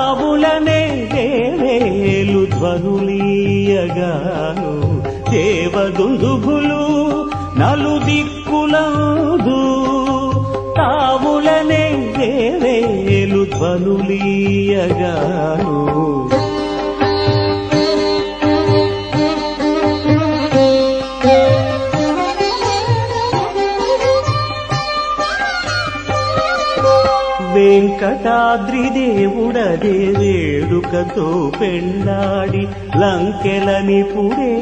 తావులనే వేవేలు ధ్వనులీయగాను దేవదుందుభులు నలు దిక్కులందు తావులనే వేవేలు ధ్వనులీయగాను వెంకటాద్రి దేవుడదే వేడుకతో పెళ్ళాడి లంకెలనిపుడే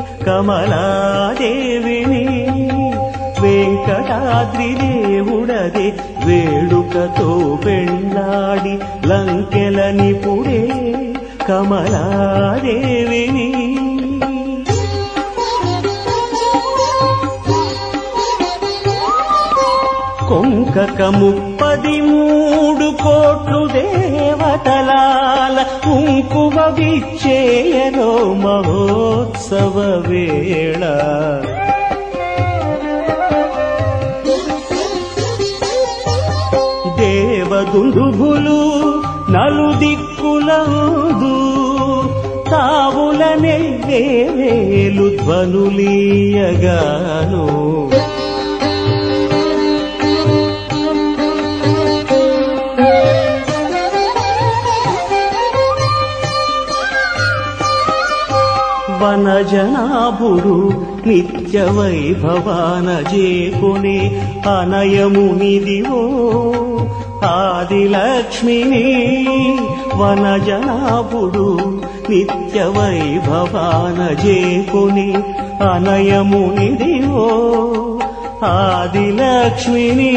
కమలాదేవిని వెంకటాద్రి దేవుడదే వేడుకతో పెళ్ళాడి లంకెలనిపుడే కమలాదేవిని కొంకక ముప్పది మూడు కోట్లు దేవతలాల కుంకుమ విచ్చేయనో మహోత్సవ వేళ దేవదుందుభులు నలు దిక్కులందు తావులనే వేవేలు ధ్వనులీయగాను వనజనాభుడు నిత్య వైభవాన చేకునే అనయమునిదివో ఆదిలక్ష్మిని వనజనాభుడు నిత్య వైభవాన చేకుని అనయమునిదివో ఆదిలక్ష్మిని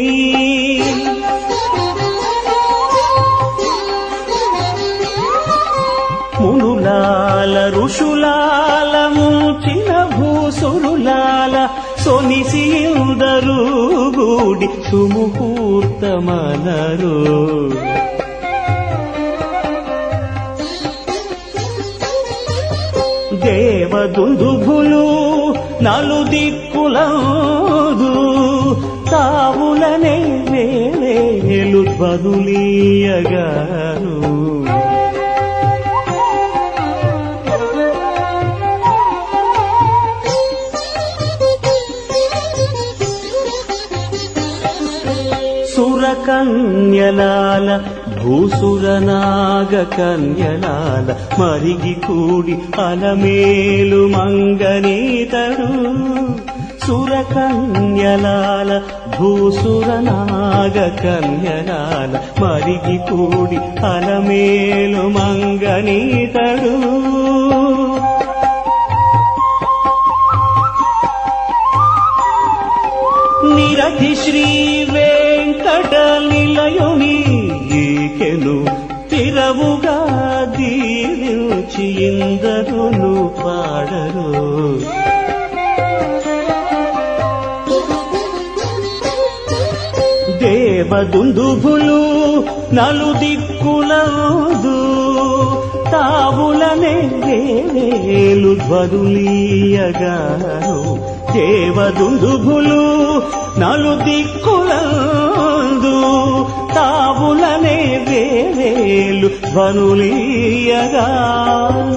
మునులాల ఋషులాల మూచిన భూసురులాల సొనిసియుదరు గూడి సుముహూర్తమనరు దేవదుందుభులు నలు దిక్కులందు తావులనే వేలు ధ్వనులీయగాను సురకన్యలాల భూసురనాగ కన్యలాల మరిగి కూడి అలమేలు మంగనీతడు సురకన్యలాల భూసురనాగ కన్యలాల మరిగి కూడి అలమేలు మంగనీతడు నిరతి శ్రీ వెంకట నిలయుని ఈకెను తిరవుగా దీవించి ఇందరును పాడరు దేవదుందుభులు నలు దిక్కులందు తావులనే వేలు ధ్వరులీయగాను దేవదుందుభులు నలు దిక్కులందు తావులనే వేలు ధ్వనులీయగాను